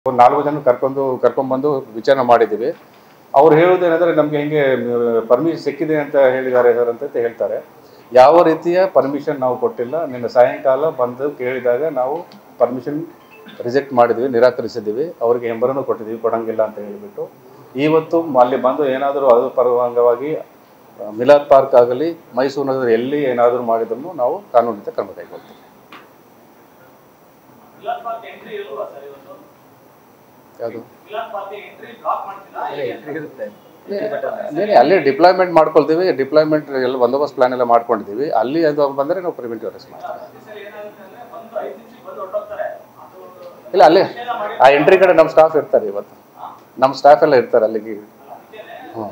ಒಂದು ನಾಲ್ಕು ಜನ ಕರ್ಕೊಂಡು ಕರ್ಕೊಂಡ್ಬಂದು ವಿಚಾರಣೆ ಮಾಡಿದ್ದೀವಿ ಅವ್ರು ಹೇಳೋದೇನೆಂದರೆ ನಮಗೆ ಹೆಂಗೆ ಪರ್ಮಿಷನ್ ಸಿಕ್ಕಿದೆ ಅಂತ ಹೇಳಿದ್ದಾರೆ ಸರ್ ಅಂತ ಹೇಳ್ತಾರೆ ಯಾವ ರೀತಿಯ ಪರ್ಮಿಷನ್ ನಾವು ಕೊಟ್ಟಿಲ್ಲ ನಿನ್ನೆ ಸಾಯಂಕಾಲ ಬಂದು ಕೇಳಿದಾಗ ನಾವು ಪರ್ಮಿಷನ್ ರಿಜೆಕ್ಟ್ ಮಾಡಿದ್ವಿ ನಿರಾಕರಿಸಿದ್ದೀವಿ ಅವ್ರಿಗೆ ಹೆಂಬರನ್ನು ಕೊಟ್ಟಿದ್ದೀವಿ ಕೊಡಂಗಿಲ್ಲ ಅಂತ ಹೇಳಿಬಿಟ್ಟು ಇವತ್ತು ಅಲ್ಲಿ ಬಂದು ಏನಾದರೂ ಅದು ಪರವಂಗವಾಗಿ ಮಿಲಾದ್ ಪಾರ್ಕ್ ಆಗಲಿ ಮೈಸೂರಿನಲ್ಲಿ ಎಲ್ಲಿ ಏನಾದರೂ ಮಾಡಿದ್ರು ನಾವು ಕಾನೂನಿತ ಕ್ರಮ ಕೈಗೊಳ್ತೀವಿ ಮಿಲಾದ್ ಪಾರ್ಕ್ ಎಂಟ್ರಿ ಇಲ್ವಾ ಸರ್ ಇವತ್ತು ಯಾವುದು ಮಿಲಾದ್ ಪಾರ್ಕ್ ಎಂಟ್ರಿ ಬ್ಲಾಕ್ ಮಾಡ್ತೀರಾ ಇರುತ್ತೆ ಅದೇ ಅಲ್ಲೇ ಡಿಪ್ಲಾಯ್ಮೆಂಟ್ ಮಾಡ್ಕೊಳ್ತೀವಿ ಡಿಪ್ಲಾಯ್ಮೆಂಟ್ ಎಲ್ಲ ಬಂದೋಬಸ್ತ್ ಪ್ಲಾನ್ ಎಲ್ಲ ಮಾಡ್ಕೊಂಡಿದ್ದೀವಿ ಅಲ್ಲಿ ಅದು ಬಂದರೆ ನಾವು ಪ್ರಿವೆಂಟಿವ್ ಅರೆಸ್ಟ್ ಮಾಡ್ತೀವಿ ಸರ್ ಏನಾಗುತ್ತೆ ಅಂದ್ರೆ ಬಂದು ಐದು ನಿಮಿಷಕ್ಕೆ ಬಂದು ಹೊರಟೋಗ್ತಾರೆ ಅದು ಇಲ್ಲ ಅಲ್ಲೇ ಆ ಎಂಟ್ರಿ ಕಡೆ ನಮ್ಮ ಸ್ಟಾಫ್ ಇರ್ತಾರೆ ಇವತ್ತು ನಮ್ಮ ಸ್ಟಾಫ್ ಎಲ್ಲ ಇರ್ತಾರೆ ಅಲ್ಲಿಗೆ ಹ್ಞೂ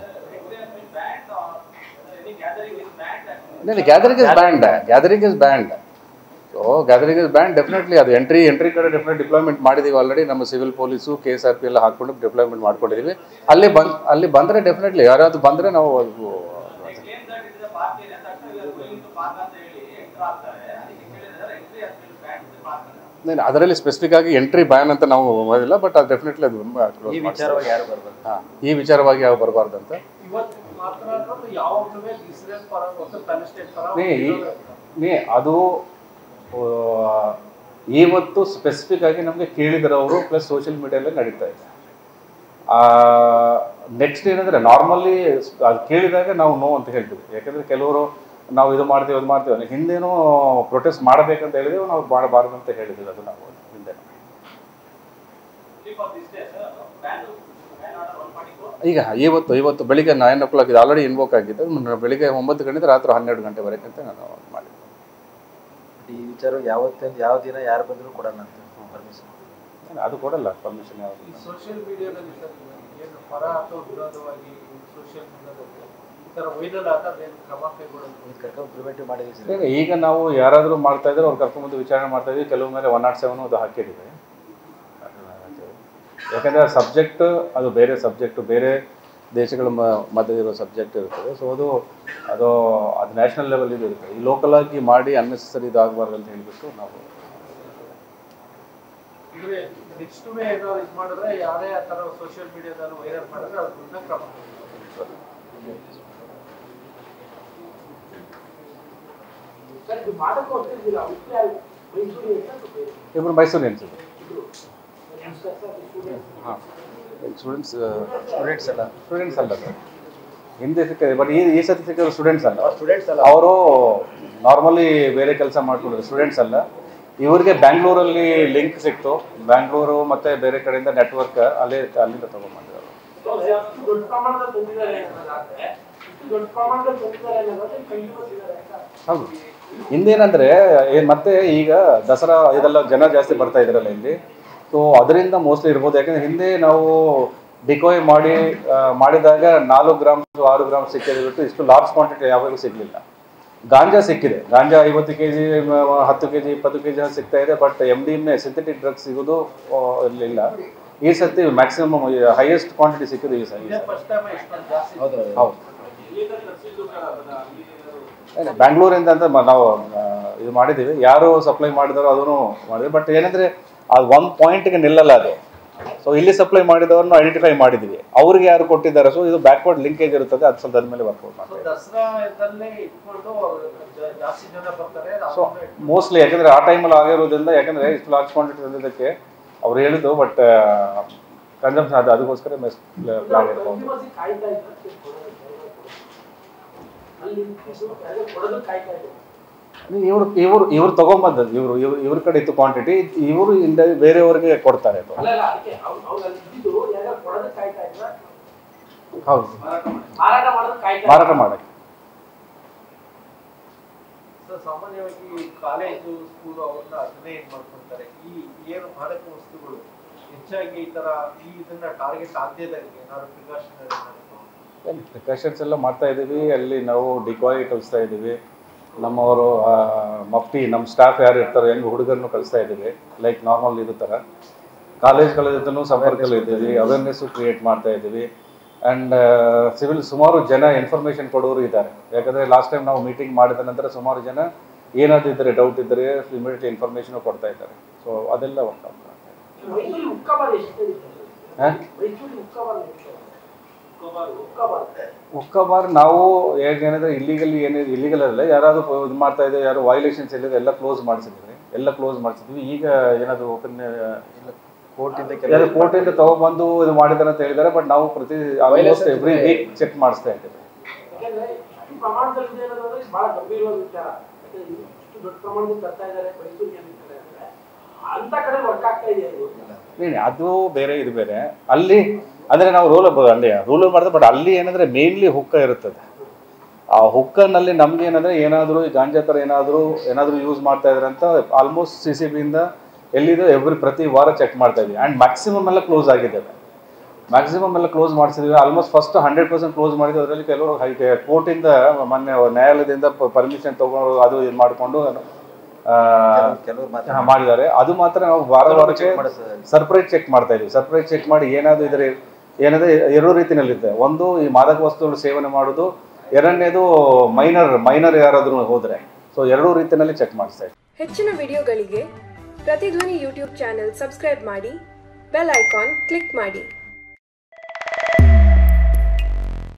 gathering is banned gathering is banned so gathering is banned definitely ಅದು ಎಂಟ್ರಿ ಎಂಟ್ರಿ ಕಡೆ ಡೆಫಿನೆಟ್ ಡಿಪ್ಲಾಯ್ಮೆಂಟ್ ಮಾಡಿದ್ದೀವಿ ಆಲ್ರೆಡಿ ನಮ್ಮ civil police K S R P ಎಲ್ಲ ಹಾಕ್ಕೊಂಡು ಡಿಪ್ಲಾಯ್ಮೆಂಟ್ ಮಾಡ್ಕೊಂಡಿದ್ದೀವಿ ಅಲ್ಲಿ ಬಂದು ಅಲ್ಲಿ ಬಂದರೆ ಡೆಫಿನೆಟ್ಲಿ ಯಾರಾದ್ರು ಬಂದರೆ ನಾವು ಅದು claim that is park area ತಕ್ಷಣ ಗೋಯಿಂಗ್ ಟು ಪಾರ್ಕ್ ಅಂತ ಹೇಳಿ ಎಂಟರ್ ಆಗ್ತಾರೆ ಅದಕ್ಕೆ ಕೇಳಿದ್ರೆ entry as well ban to park ಅಂತ ನಾನು ಅದರಲ್ಲಿ ಸ್ಪೆಸಿಫಿಕ್ ಆಗಿ ಎಂಟ್ರಿ ಬ್ಯಾನ್ ಅಂತ ನಾವು ಮಾಡಿಲ್ಲ ಬಟ್ ಅದು ಡೆಫಿನೆಟ್ಲಿ ಅದು close ಈ ಮಾಡ್ತೀವಿ. ವಿಚಾರವಾಗಿ ಯಾರು ಬರ್ಬಾರ್ದು ಹಾ, ಈ ವಿಚಾರವಾಗಿ ಯಾವ ಬರಬಾರ್ದು ಅಂತ ಇವತ್ತು ಮಾತ್ರ ಅನ್ನೋದು ಯಾವಾಗಲೂ ಇಸ್ರೇಲ್ ಪರ ಮತ್ತು ಪ್ಯಾಲೆಸ್ಟೈನ್ ಪರ ನೀ ನೀ ಅದು ಆ, ಇವತ್ತು ಸ್ಪೆಸಿಫಿಕ್ ಆಗಿ ನಮಗೆ ಕೇಳಿದ್ರು ಅವರು ಪ್ಲಸ್ ಸೋಷಿಯಲ್ ಮೀಡಿಯಲ್ಲಿ ನಡೀತಾ ಇದೆ ನೆಕ್ಸ್ಟ್ ಏನಂದ್ರೆ ನಾರ್ಮಲಿ ಅದು ಕೇಳಿದಾಗ ನಾವು ನೋ ಅಂತ ಹೇಳ್ತೀವಿ ಯಾಕಂದ್ರೆ ಕೆಲವರು ನಾವು ಇದು ಮಾಡ್ತೀವಿ ಅದು ಮಾಡ್ತೀವಿ ಅಂದ್ರೆ ಹಿಂದೇನೂ ಪ್ರೊಟೆಸ್ಟ್ ಮಾಡಬೇಕಂತ ಹೇಳಿದೆವು ನಾವು ಮಾಡಬಾರ್ದು ಅಂತ ಹೇಳಿದ್ವಿ ಅದು ನಾವು ಹಿಂದೆ for this day sir ban ban order one forty four ಈಗ ಇವತ್ತು ಇವತ್ತು ಬೆಳಿಗ್ಗೆ ನೈನ್ ಓ ಕ್ಲಾಕ್ ಇದು ಆಲ್ರೆಡಿ ಇನ್ವೋಕ್ ಆಗಿದೆ ಮ್- ಬೆಳಿಗ್ಗೆ ಒಂಬತ್ತು ಗಂಟೆ ರಾತ್ರಿ ಹನ್ನೆರಡು ಗಂಟೆವರೆಗೆ ಅಂತ ನಾನು ಮಾಡಿದ್ದೆ ಈ ವಿಚಾರ ಯಾವತ್ತಿಂದ ಯಾವ ದಿನ ಯಾರು ಬಂದರೂ ಕೊಡಲ್ಲ ಅಂತ ಪರ್ಮಿಷನ್ ಅದು ಕೊಡಲ್ಲ ಪರ್ಮಿಷನ್ ಯಾವುದು ಈ ಸೋಷಿಯಲ್ ಮೀಡಿಯಾದಲ್ಲಿ ಸರ್ ಏನು ಪರ ಅಥವಾ ವಿರೋಧವಾಗಿ ಸೋಷಿಯಲ್ ಮೀಡಿಯಾದಲ್ಲಿ ಈ ಥರ ವೈರಲ್ ಆದಾಗ ಏನು ಕ್ರಮ ಕೈಗೊಳ್ಳೋದು ಇದು ಕರ್ಕೊಂಡು ಪ್ರಿವೆಂಟಿವ್ ಮಾಡಿದ್ದೀವಿ ಸರ್ ಈಗ ಈಗ ನಾವು ಯಾರಾದರೂ ಮಾಡ್ತಾ ಇದ್ರೆ ಅವ್ರು ಕರ್ಕೊಂಡ್ಬಂದು ವಿಚಾರಣೆ ಮಾಡ್ತಾ ಇದ್ವಿ ಕೆಲವು ಮೇಲೆ ಒನ್ ನಾಟ್ ಸೆವೆನ್ ಅದು ಹಾಕಿದ್ದೀವಿ ಯಾಕಂದರೆ ಸಬ್ಜೆಕ್ಟ್ ಅದು ಬೇರೆ ಸಬ್ಜೆಕ್ಟು ಬೇರೆ ದೇಶಗಳ ಮ- ಮಧ್ಯೆ ಇರೋ ಸಬ್ಜೆಕ್ಟ್ ಇರ್ತದೆ ಸೊ ಅದು ಅದು ಅದು ನ್ಯಾಷನಲ್ ಲೆವೆಲ್ ಇದು ಇರುತ್ತೆ ಈ ಲೋಕಲ್ ಆಗಿ ಮಾಡಿ ಅನ್ನೆಸರಿ ಇದಾಗಬಾರ್ದು ಅಂತ ಹೇಳಿಬಿಟ್ಟು ನಾವು ಅಂದ್ರೆ ನೆಕ್ಸ್ಟ್ ವೇ ಏನಾದ್ರು ಇದು ಮಾಡಿದ್ರೆ ಯಾರೇ ಆ ಥರ ಸೋಷಿಯಲ್ ಮೀಡಿಯಾದಲ್ಲಿ ವೈರಲ್ ಮಾಡಿದ್ರೆ ಅದ್ರ ವಿರುದ್ಧ ಕ್ರಮ ಸರ್ ಇದು ಮಾಡಕ್ಕೂ ಹೋಗ್ತಿದ್ದೀರಾ ಮೈಸೂರು ಇಬ್ಬರು ಮೈಸೂರಿಯನ್ಸ್ ಹಾಂ ಸ್ಟೂಡೆಂಟ್ಸ್ ಸ್ಟೂಡೆಂಟ್ಸ್ ಎಲ್ಲ ಸ್ಟೂಡೆಂಟ್ಸ್ ಅಲ್ಲ ಸರ್ ಹಿಂದೆ ಸಿಕ್ಕಿದೆ ಬಟ್ ಈ ಈ ಸತಿ ಸಿಕ್ಕಿರೋ ಸ್ಟೂಡೆಂಟ್ಸ್ ಅಲ್ಲ ಸ್ಟೂಡೆಂಟ್ಸ್ ಅಲ್ಲ ಅವರು ನಾರ್ಮಲಿ ಬೇರೆ ಕೆಲಸ ಮಾಡ್ಕೊಂಡಿದ್ರು ಸ್ಟೂಡೆಂಟ್ಸ್ ಅಲ್ಲ ಇವ್ರಿಗೆ ಬ್ಯಾಂಗ್ಳೂರಲ್ಲಿ ಲಿಂಕ್ ಸಿಕ್ತು ಬ್ಯಾಂಗ್ಳೂರು ಮತ್ತೆ ಬೇರೆ ಕಡೆಯಿಂದ ನೆಟ್ವರ್ಕ್ ಅಲ್ಲೇ ಅಲ್ಲಿಂದ ತಗೊಂಡ್ಬಂದಿದ್ದಾರೆ ಅಷ್ಟು ದೊಡ್ಡ ಪ್ರಮಾಣದಲ್ಲಿ ಬಂದಿದ್ದಾರೆ ಅನ್ನೋದಾದ್ರೆ ಇಷ್ಟು ದೊಡ್ಡ ಪ್ರಮಾಣದಲ್ಲಿ ಬಂದಿದ್ದಾರೆ ಅನ್ನೋದಾದ್ರೆ ಕಂಡುಬಂದಿದ್ದಾರೆ ಅಂತ ಹೌದು ಹಿಂದೇನಂದ್ರೆ ಏನ್ ಮತ್ತೆ ಈಗ ದಸರಾ ಇದೆಲ್ಲ ಜನ ಜಾಸ್ತಿ ಬರ್ತಾ ಇದ್ರಲ್ಲ ಇಲ್ಲಿ ಸೊ ಅದರಿಂದ ಮೋಸ್ಟ್ಲಿ ಇರ್ಬೋದು ಯಾಕಂದ್ರೆ ಹಿಂದೆ ನಾವು ಡಿಕೋಯ್ ಮಾಡಿ ಆ, ಮಾಡಿದಾಗ ನಾಲ್ಕು ಗ್ರಾಮ್ ಆರು ಗ್ರಾಮ್ ಸಿಕ್ಕಿದೆ ಬಿಟ್ಟು ಇಷ್ಟು ಲಾರ್ಜ್ ಕ್ವಾಂಟಿಟಿ ಯಾವಾಗಲೂ ಸಿಗ್ಲಿಲ್ಲ ಗಾಂಜಾ ಸಿಕ್ಕಿದೆ ಗಾಂಜಾ ಐವತ್ತು ಕೆ ಜಿ ಹತ್ತು ಕೆ ಜಿ ಇಪ್ಪತ್ತು ಕೆ ಜಿ ಸಿಗ್ತಾ ಇದೆ but M D M A synthetic drugs ಸಿಗೋದು ಆ, ಇರ್ಲಿಲ್ಲ ಈ ಸತಿ ಮ್ಯಾಕ್ಸಿಮಮ್ ಹೈಯೆಸ್ಟ್ ಕ್ವಾಂಟಿಟಿ ಸಿಕ್ಕಿದೆ ಈ ಸತಿ ಫಸ್ಟ್ ಟೈಮ್ ಇಷ್ಟೊಂದು ಜಾಸ್ತಿ ಹೌದು ಹೌದು ಇಲ್ಲಿಂದ ತರಿಸಿದ್ದು ಸರ್ ಅದನ್ನ ಅಲ್ಲಿ ಏನೇ, ಬ್ಯಾಂಗ್ಳೂರಿಂದ ಅಂತ ಮ- ನಾವು ಆ, ಇದು ಮಾಡಿದ್ದೀವಿ ಯಾರು ಸಪ್ಲೈ ಮಾಡಿದಾರೋ ಅದನ್ನು ಮಾಡಿದ್ವಿ ಬಟ್ ಏನಂದ್ರೆ ಅದು ಒಂದು ಪಾಯಿಂಟ್ಗೆ ನಿಲ್ಲಲ್ಲ ಅದು ಸೊ ಇಲ್ಲಿ ಸಪ್ಲೈ ಮಾಡಿದವ್ರನ್ನ ಐಡೆಂಟಿಫೈ ಮಾಡಿದ್ವಿ ಅವ್ರಿಗೆ ಯಾರು ಕೊಟ್ಟಿದ್ದಾರೆ ಸೊ ಇದು ಬ್ಯಾಕ್ವರ್ಡ್ ಲಿಂಕೇಜ್ ಇರುತ್ತದೆ ಅದು ಸ್ವಲ್ಪ ಅದ್ರ ಮೇಲೆ ವರ್ಕೌಟ್ ಸೊ ಮಾಡ್ತೀವಿ ದಸರಾದಲ್ಲೇ ಇಟ್ಕೊಂಡು ಜ- ಜಾಸ್ತಿ ಜನ ಬರ್ತಾರೆ ಸೊ ಅದನ್ನ ಇಟ್ಕೊಂಡು ಮೋಸ್ಟ್ಲಿ ಯಾಕಂದ್ರೆ ಆ ಟೈಮಲ್ಲಿ ಆಗಿರೋದ್ರಿಂದ ಯಾಕಂದ್ರೆ ಇಷ್ಟು ಲಾರ್ಜ್ ಕ್ವಾಂಟಿಟಿ ತಂದಿದ್ದಕ್ಕೆ ಅವ್ರು ಹೇಳಿದ್ದು ಬಟ್ ಕನ್ಸಂಪ್ಷನ್ ಅದು ಅದಕ್ಕೋಸ್ಕರ ಪ್ಲಾನ್ ಇರ್ಬೋದು ಕನ್ಸ್ಯೂಮರ್ಸಿಗೆ ಕಾಯ್ತಾ ಇದ್ದಾರೆ ಅಲ್ಲಿ ಇದು ಅದೇ ಕೊಡೋದು ಕಾಯ್ತಾ ಇದೆ ಇವ್ರು ಇವ್ರು ಇವ್ರು ತಗೊಂಬಂದದ್ದು ಇವರು ಇವ್ರು ಇವ್ರ ಕಡೆ ಇತ್ತು ಕ್ವಾಂಟಿಟಿ ಇವರು ಇಂದ ಬೇರೆಯವ್ರಿಗೆ ಕೊಡ್ತಾರೆ ಅದು ಅಲ್ಲ ಅಲ್ಲ ಅದಕ್ಕೆ ಅವ್ರು ಅವ್ರು ಅಲ್ಲಿ ಇದ್ದಿದ್ದು ಯಾರು ಕೊಡೋದು ಕಾಯ್ತಾ ಇದ್ರ ಹೌದು ಮಾರಾಟ ಮಾಡೋದು ಕಾಯ್ತಾ ಮಾರಾಟ ಮಾಡಕ್ಕೆ ಸೊ ಸಾಮಾನ್ಯವಾಗಿ ಕಾಲೇಜು ಸ್ಕೂಲು ಅವ್ರನ್ನ ಅದನ್ನೇ ಏನ್ ಮಾಡ್ಕೊಂತಾರೆ ಈ ಏನು ಮಾದಕ ವಸ್ತುಗಳು ಹೆಚ್ಚಾಗಿ ಈ ತರ ಈ ಇದನ್ನ ಟಾರ್ಗೆಟ್ ಆಗದೇ ಇದ್ದಂಗೆ ಏನಾದ್ರು ಪ್ರಿಕಾಷನರಿ ಪ್ರಿಕಾಷನ್ಸ್ ಎಲ್ಲ ಮಾಡ್ತಾ ಇದ್ದೀವಿ ಅಲ್ಲಿ ನಾವು ಡಿಕಾಯ್ ಕಲಿಸ್ತಾ ಇದ್ದೀವಿ ನಮ್ಮವರು ಆ, ಮಫ್ಟಿ ನಮ್ಮ ಸ್ಟಾಫ್ ಯಾರು ಇರ್ತಾರೆ ಹೆಂಗೆ ಹುಡುಗರನ್ನು ಕಲಿಸ್ತಾ ಇದ್ದೀವಿ ಲೈಕ್ ನಾರ್ಮಲ್ ಇದು ಥರ ಕಾಲೇಜ್ಗಳ ಜೊತೆನೂ ಸಂಪರ್ಕದಲ್ಲಿ ಇದ್ದೀವಿ ಅವೇರ್ನೆಸ್ಸು ಕ್ರಿಯೇಟ್ ಮಾಡ್ತಾ ಇದ್ದೀವಿ ಆ್ಯಂಡ್ ಸಿವಿಲ್ ಸುಮಾರು ಜನ ಇನ್ಫಾರ್ಮೇಷನ್ ಕೊಡೋರು ಇದ್ದಾರೆ ಯಾಕಂದರೆ ಲಾಸ್ಟ್ ಟೈಮ್ ನಾವು ಮೀಟಿಂಗ್ ಮಾಡಿದ ನಂತರ ಸುಮಾರು ಜನ ಏನಾದರೂ ಇದ್ದರೆ ಡೌಟ್ ಇದ್ದರೆ ಇಮಿಡಿಯೇಟ್ಲಿ ಇನ್ಫಾರ್ಮೇಷನು ಕೊಡ್ತಾ ಇದ್ದಾರೆ ಸೊ ಅದೆಲ್ಲ ವರ್ಕ್ ಆಗ್ತಾ ಇದೆ ಮೈಸೂರು ಹುಕ್ಕಬಾರ್ ಎಷ್ಟು ಹಾಂ ಮೈಸೂರು ಹುಕ್ಕಬಾರ್ ಎಷ್ಟು ಹುಕ್ಕಬಾರ್ ಒಕ್ಕಬಾರ್ ನಾವು ಏನಂದ್ರೆ ಇಲ್ಲಿಗಲ್ ಏನು ಇಲ್ಲಿಗಲ್ ಅಲ್ಲ ಯಾರಾದರೂ ಇದು ಮಾಡ್ತಾ ಇದೆ ಯಾರು ವೈಲೇಷನ್ಸ್ ಇಲ್ಲದೆ ಎಲ್ಲ ಕ್ಲೋಸ್ ಮಾಡಿಸಿದ್ವಿ ಎಲ್ಲ ಕ್ಲೋಸ್ ಮಾಡಿಸಿದ್ವಿ ಈಗ ಏನಾದ್ರು ಓಪನ್ ಇಲ್ಲ ಕೋರ್ಟಿಂದ ಯಾರು ಕೆಲವು ಕೋರ್ಟಿಂದ ತಗೊಬಂದು ಇದು ಮಾಡಿದಾರೆ ಅಂತ ಹೇಳಿದ್ದಾರೆ ಬಟ್ ನಾವು ಪ್ರತಿ ಆಲ್ಮೋಸ್ಟ್ ಎವ್ರಿ ವೀಕ್ ಚೆಕ್ ಮಾಡಿಸ್ತಾ ಇದ್ದೀವಿ ಯಾಕಂದ್ರೆ ಇಷ್ಟು ಪ್ರಮಾಣದಲ್ಲಿ ಇದೆ ಅನ್ನೋದು ಬಹಳ ಗಂಭೀರವಾದ ವಿಚಾರ ಯಾಕಂದ್ರೆ ಇಷ್ಟು ದೊಡ್ಡ ಪ್ರಮಾಣದಲ್ಲಿ ತರ್ತಾ ಇದ್ದಾರೆ ಮೈಸೂರಿಗೆ ಅಂತಾರೆ ಅಂದ್ರೆ ಅಂತ ಕಡೆ ವರ್ಕ್ ಆಗ್ತಾ ಇದೆ ಅದು ಏನ್ ಅದು ಬೇರೆ ಇದು ಬೇರೆ ಅಲ್ಲಿ ಅಂದ್ರೆ ನಾವು ರೂಲ್ ಅಲ್ಲಿ ರೂಲ್ ಮಾಡಿದ್ರೆ ಬಟ್ ಅಲ್ಲಿ ಏನಂದ್ರೆ ಮೇನ್ಲಿ ಹುಕ್ಕ ಇರುತ್ತದೆ ಆ ಹುಕ್ಕನಲ್ಲಿ ನಮ್ಗೆ ಏನಂದ್ರೆ ಏನಾದರೂ ಈ ಗಾಂಜಾ ಥರ ಏನಾದರೂ ಏನಾದರೂ ಯೂಸ್ ಮಾಡ್ತಾ ಇದ್ದಾರೆ ಅಂತ ಆಲ್ಮೋಸ್ಟ್ ಸಿ ಸಿ ಬಿಯಿಂದ ಎಲ್ಲಿದೆ ಎವ್ರಿ ಪ್ರತಿ ವಾರ ಚೆಕ್ ಮಾಡ್ತಾ ಇದ್ವಿ ಆ್ಯಂಡ್ ಮ್ಯಾಕ್ಸಿಮಮ್ ಎಲ್ಲ ಕ್ಲೋಸ್ ಆಗಿದ್ದಾವೆ ಮ್ಯಾಕ್ಸಿಮಮ್ ಎಲ್ಲ ಕ್ಲೋಸ್ ಮಾಡಿಸಿದ್ವಿ almost first hundred percent close ಮಾಡಿದ್ವಿ ಅದರಲ್ಲಿ ಕೆಲವರು ಕೋರ್ಟಿಂದ ಮೊನ್ನೆ ನ್ಯಾಯಾಲಯದಿಂದ ಪರ್ಮಿಷನ್ ತಗೊಂಡು ಅದು ಇದು ಮಾಡಿಕೊಂಡು ಕೆಲವರು ಮಾತ್ರ ಮಾಡಿದ್ದಾರೆ ಅದು ಮಾತ್ರ ನಾವು ವಾರ ವಾರಕ್ಕೆ check ಮಾಡಿಸ್ತಾ ಇದ್ದೀವಿ. ಸರ್ಪ್ರೈಸ್ ಚೆಕ್ ಮಾಡ್ತಾ ಇದೀವಿ ಸರ್ಪ್ರೈಸ್ ಚೆಕ್ ಮಾಡಿ ಏನಾದ್ರು ಇದ್ರೆ ಏನಾದ್ರೆ ಎರಡು ರೀತಿನಲ್ಲಿದೆ ಒಂದು ಈ ಮಾದಕ ವಸ್ತುಗಳು ಸೇವನೆ ಮಾಡೋದು ಎರಡನೇದು ಮೈನರ್ ಮೈನರ್ ಯಾರಾದ್ರೂ ಹೋದ್ರೆ ಸೊ ಎರಡೂ ರೀತಿಯಲ್ಲಿ ಚೆಕ್ ಮಾಡಿಸ್ತಾ ಇದ್ದೀವಿ ಹೆಚ್ಚಿನ ವಿಡಿಯೋಗಳಿಗೆ ಪ್ರತಿಧ್ವನಿ ಯೂಟ್ಯೂಬ್ ಚಾನೆಲ್ ಸಬ್ಸ್ಕ್ರೈಬ್ ಮಾಡಿ ಬೆಲ್ ಐಕಾನ್ ಕ್ಲಿಕ್ ಮಾಡಿ